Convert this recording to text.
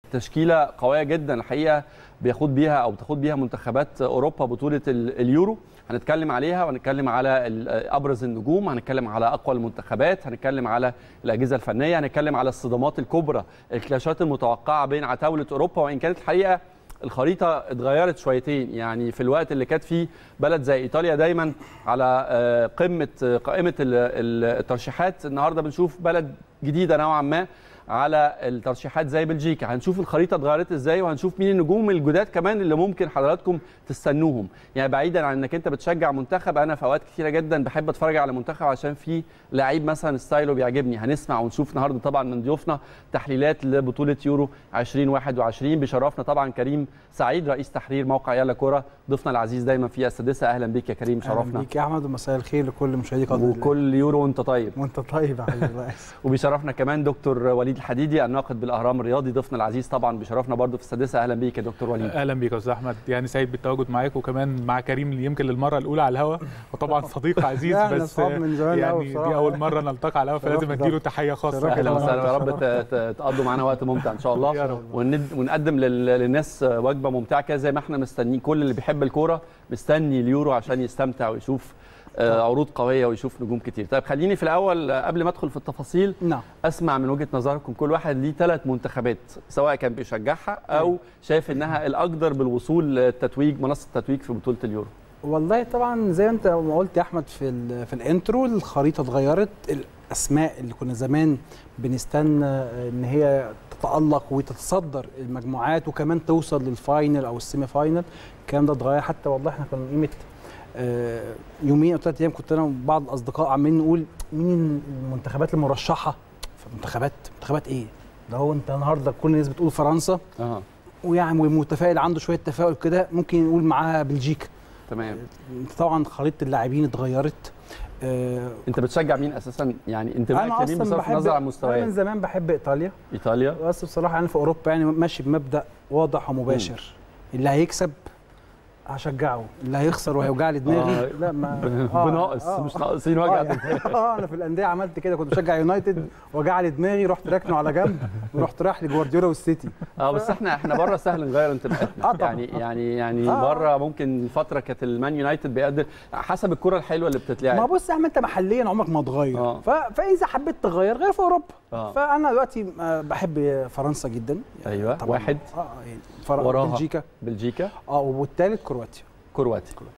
تشكيله قويه جدا الحقيقه بياخد بيها او بتاخد بيها منتخبات اوروبا بطوله ال- اليورو هنتكلم عليها وهنتكلم على ال- ابرز النجوم هنتكلم على اقوى المنتخبات هنتكلم على الاجهزه الفنيه هنتكلم على الصدمات الكبرى الكلاشات المتوقعه بين عتاوله اوروبا وان كانت الحقيقه الخريطه اتغيرت شويتين يعني في الوقت اللي كانت فيه بلد زي ايطاليا دايما على آه، قمه آه، قائمه ال- ال- الترشيحات النهارده بنشوف بلد جديده نوعا ما على الترشيحات زي بلجيكا هنشوف الخريطه اتغيرت ازاي وهنشوف مين النجوم الجداد كمان اللي ممكن حضراتكم تستنوهم يعني بعيدا عن انك انت بتشجع منتخب انا في اوقات كتيره جدا بحب اتفرج على منتخب عشان في لعيب مثلا ستايله بيعجبني هنسمع ونشوف النهارده طبعا من ضيوفنا تحليلات لبطوله يورو 2021 بشرفنا طبعا كريم سعيد رئيس تحرير موقع يلا كوره ضيفنا العزيز دايما في السادسه اهلا بيك يا كريم اهلا شرفنا بيك يا احمد ومساء الخير لكل مشاهدي قناه الأهلي. وكل يورو وانت طيب وانت طيب يا حبيبي الرئيس وبيشرفنا كمان دكتور وليد الحديدي الناقد بالاهرام الرياضي ضيفنا العزيز طبعا بيشرفنا برضو في السادسه اهلا بيك يا دكتور وليد اهلا بيك يا استاذ احمد يعني سعيد بالتواجد معاك وكمان مع كريم اللي يمكن للمره الاولى على الهوا وطبعا صديق عزيز لا، احنا بس أصحاب من زمان أوي يعني بصراحة. دي اول مره نلتقي على الهوا فلازم شرفت اديله تحيه خاصه شرفت اهلا طبعاً. وسهلا يا رب ت- ت- تقضوا معانا وقت ممتع ان شاء الله يا رب. وند- ونقدم لل- للناس وجبه ممتعه كده زي ما احنا مستنيين كل اللي بيحب الكوره مستني اليورو عشان يستمتع ويشوف آه، عروض قويه ويشوف نجوم كتير طيب خليني في الاول آه، قبل ما ادخل في التفاصيل نعم اسمع من وجهه نظركم كل واحد ليه ثلاث منتخبات سواء كان بيشجعها او شايف انها الاقدر بالوصول للتتويج منصه التتويج في بطوله اليورو والله طبعا زي ما انت ما قلت يا احمد في ال- في الانترو الخريطه اتغيرت الاسماء اللي كنا زمان بنستنى ان هي تتالق وتتصدر المجموعات وكمان توصل للفاينل او السيمي فاينل الكلام ده اتغير حتى والله احنا كنا قيمه آه، يومين او ثلاث ايام كنت انا وبعض الاصدقاء عمالين نقول مين المنتخبات المرشحه فمنتخبات منتخبات ايه؟ ده هو انت النهارده كل الناس بتقول فرنسا اه ويعني متفائل عنده شويه تفاؤل كده ممكن نقول معاها بلجيكا تمام طبعا خريطه اللاعبين اتغيرت آه، انت بتشجع مين اساسا يعني انت انا معاك مين اصلا بصرف بحب النظر عن انا من المستويات زمان بحب ايطاليا ايطاليا بس بصراحه انا في اوروبا يعني ماشي بمبدا واضح ومباشر اللي هيكسب هشجعه اللي هيخسر وهيوجع لي دماغي آه. لا ما بناقص آه. مش ناقصين وجع اه دماغ. اه انا في الانديه عملت كده كنت بشجع يونايتد وجع لي دماغي رحت راكنه على جنب ورحت رايح لجوارديولا والسيتي اه بس احنا احنا بره سهل نغير انتماءاتنا آه طبعاً. يعني يعني يعني آه. بره ممكن فتره كانت المان يونايتد بيقدر حسب الكره الحلوه اللي ما بتتلعب بص يا احمد انت محليا عمرك ما تغير آه. ف... فاذا حبيت تغير غير في اوروبا اه فانا دلوقتي آه، بحب فرنسا جدا ايوه طبعاً. واحد اه يعني فر... وراها. بلجيكا بلجيكا اه والثالث كرواتيا كرواتيا